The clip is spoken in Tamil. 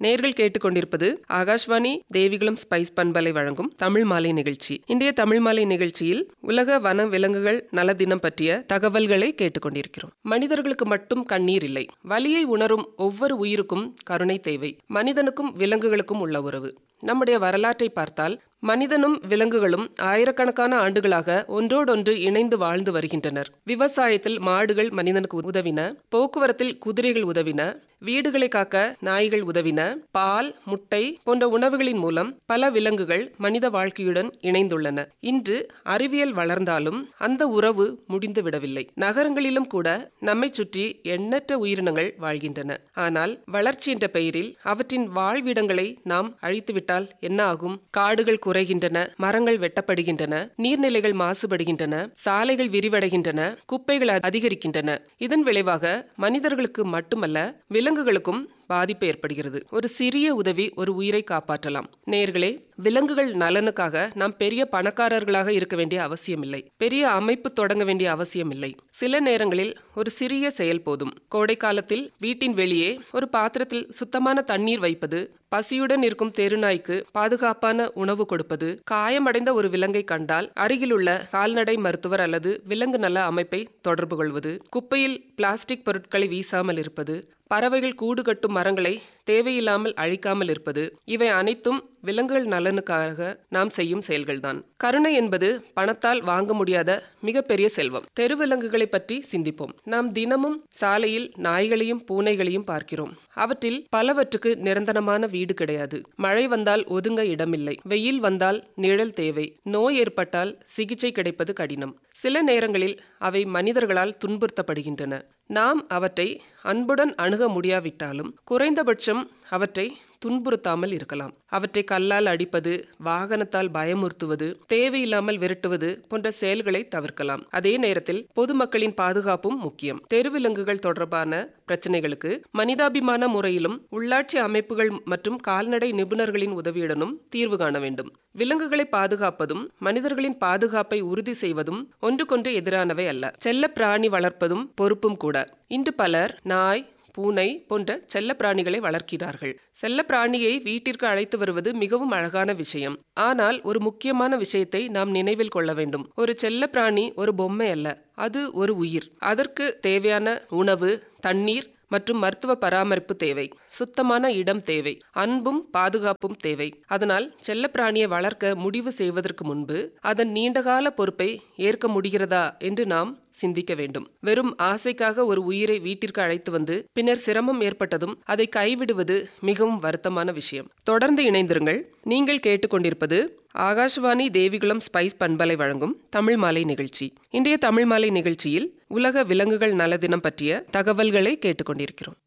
நேர்கள் கேட்டுக்கொண்டிருப்பது ஆகாஷ்வாணி தேவிகுளம் ஸ்பைஸ் பண்பலை வழங்கும் தமிழ் மாலை நிகழ்ச்சி இன்றைய தமிழ் மாலை நிகழ்ச்சியில் உலக வன விலங்குகள் நல தினம் பற்றிய தகவல்களை கேட்டுக்கொண்டிருக்கிறோம் மனிதர்களுக்கு மட்டும் கண்ணீர் இல்லை வலியை உணரும் ஒவ்வொரு உயிருக்கும் கருணை தேவை மனிதனுக்கும் விலங்குகளுக்கும் உள்ள உறவு நம்முடைய வரலாற்றை பார்த்தால் மனிதனும் விலங்குகளும் ஆயிரக்கணக்கான ஆண்டுகளாக ஒன்றோடொன்று இணைந்து வாழ்ந்து வருகின்றனர் விவசாயத்தில் மாடுகள் மனிதனுக்கு உதவின போக்குவரத்தில் குதிரைகள் உதவின வீடுகளை காக்க நாய்கள் உதவின பால் முட்டை போன்ற உணவுகளின் மூலம் பல விலங்குகள் மனித வாழ்க்கையுடன் இணைந்துள்ளன இன்று அறிவியல் வளர்ந்தாலும் அந்த உறவு முடிந்து விடவில்லை நகரங்களிலும் கூட நம்மை சுற்றி எண்ணற்ற உயிரினங்கள் வாழ்கின்றன ஆனால் வளர்ச்சி என்ற பெயரில் அவற்றின் வாழ்விடங்களை நாம் அழித்துவிட்டால் என்ன ஆகும் காடுகள் குறைகின்றன மரங்கள் வெட்டப்படுகின்றன நீர்நிலைகள் மாசுபடுகின்றன சாலைகள் விரிவடைகின்றன குப்பைகள் அதிகரிக்கின்றன இதன் விளைவாக மனிதர்களுக்கு மட்டுமல்ல விலங்குகளுக்கும் பாதிப்பு ஏற்படுகிறது ஒரு சிறிய உதவி ஒரு உயிரை காப்பாற்றலாம் நேர்களே விலங்குகள் நலனுக்காக நாம் பெரிய பணக்காரர்களாக இருக்க வேண்டிய அவசியமில்லை பெரிய அமைப்பு தொடங்க வேண்டிய அவசியமில்லை சில நேரங்களில் ஒரு சிறிய செயல் போதும் கோடை காலத்தில் வீட்டின் வெளியே ஒரு பாத்திரத்தில் சுத்தமான தண்ணீர் வைப்பது பசியுடன் இருக்கும் தெருநாய்க்கு பாதுகாப்பான உணவு கொடுப்பது காயமடைந்த ஒரு விலங்கை கண்டால் அருகிலுள்ள கால்நடை மருத்துவர் அல்லது விலங்கு நல அமைப்பை தொடர்பு கொள்வது குப்பையில் பிளாஸ்டிக் பொருட்களை வீசாமல் இருப்பது பறவைகள் கூடு கட்டும் மரங்களை தேவையில்லாமல் அழிக்காமல் இருப்பது இவை அனைத்தும் விலங்குகள் நலனுக்காக நாம் செய்யும் செயல்கள்தான் கருணை என்பது பணத்தால் வாங்க முடியாத மிகப்பெரிய செல்வம் தெருவிலங்குகளை பற்றி சிந்திப்போம் நாம் தினமும் சாலையில் நாய்களையும் பூனைகளையும் பார்க்கிறோம் அவற்றில் பலவற்றுக்கு நிரந்தரமான வீடு கிடையாது மழை வந்தால் ஒதுங்க இடமில்லை வெயில் வந்தால் நிழல் தேவை நோய் ஏற்பட்டால் சிகிச்சை கிடைப்பது கடினம் சில நேரங்களில் அவை மனிதர்களால் துன்புறுத்தப்படுகின்றன நாம் அவற்றை அன்புடன் அணுக முடியாவிட்டாலும் குறைந்தபட்சம் அவற்றை துன்புறுத்தாமல் இருக்கலாம் அவற்றை கல்லால் அடிப்பது வாகனத்தால் பயமுறுத்துவது தேவையில்லாமல் விரட்டுவது போன்ற செயல்களை தவிர்க்கலாம் அதே நேரத்தில் பொதுமக்களின் பாதுகாப்பும் முக்கியம் தெருவிலங்குகள் தொடர்பான பிரச்சனைகளுக்கு மனிதாபிமான முறையிலும் உள்ளாட்சி அமைப்புகள் மற்றும் கால்நடை நிபுணர்களின் உதவியுடனும் தீர்வு காண வேண்டும் விலங்குகளை பாதுகாப்பதும் மனிதர்களின் பாதுகாப்பை உறுதி செய்வதும் ஒன்றுக்கொன்று எதிரானவை அல்ல செல்ல பிராணி வளர்ப்பதும் பொறுப்பும் கூட இன்று பலர் நாய் பூனை போன்ற செல்ல பிராணிகளை வளர்க்கிறார்கள் செல்ல பிராணியை வீட்டிற்கு அழைத்து வருவது மிகவும் அழகான விஷயம் ஆனால் ஒரு முக்கியமான விஷயத்தை நாம் நினைவில் கொள்ள வேண்டும் ஒரு செல்ல பிராணி ஒரு பொம்மை அல்ல அது ஒரு உயிர் அதற்கு தேவையான உணவு தண்ணீர் மற்றும் மருத்துவ பராமரிப்பு தேவை சுத்தமான இடம் தேவை அன்பும் பாதுகாப்பும் தேவை அதனால் செல்லப்பிராணியை வளர்க்க முடிவு செய்வதற்கு முன்பு அதன் நீண்டகால பொறுப்பை ஏற்க முடிகிறதா என்று நாம் சிந்திக்க வேண்டும் வெறும் ஆசைக்காக ஒரு உயிரை வீட்டிற்கு அழைத்து வந்து பின்னர் சிரமம் ஏற்பட்டதும் அதை கைவிடுவது மிகவும் வருத்தமான விஷயம் தொடர்ந்து இணைந்திருங்கள் நீங்கள் கேட்டுக்கொண்டிருப்பது ஆகாஷ்வாணி தேவிகுளம் ஸ்பைஸ் பண்பலை வழங்கும் தமிழ் மாலை நிகழ்ச்சி இன்றைய தமிழ் மாலை நிகழ்ச்சியில் உலக விலங்குகள் நல தினம் பற்றிய தகவல்களை கேட்டுக்கொண்டிருக்கிறோம்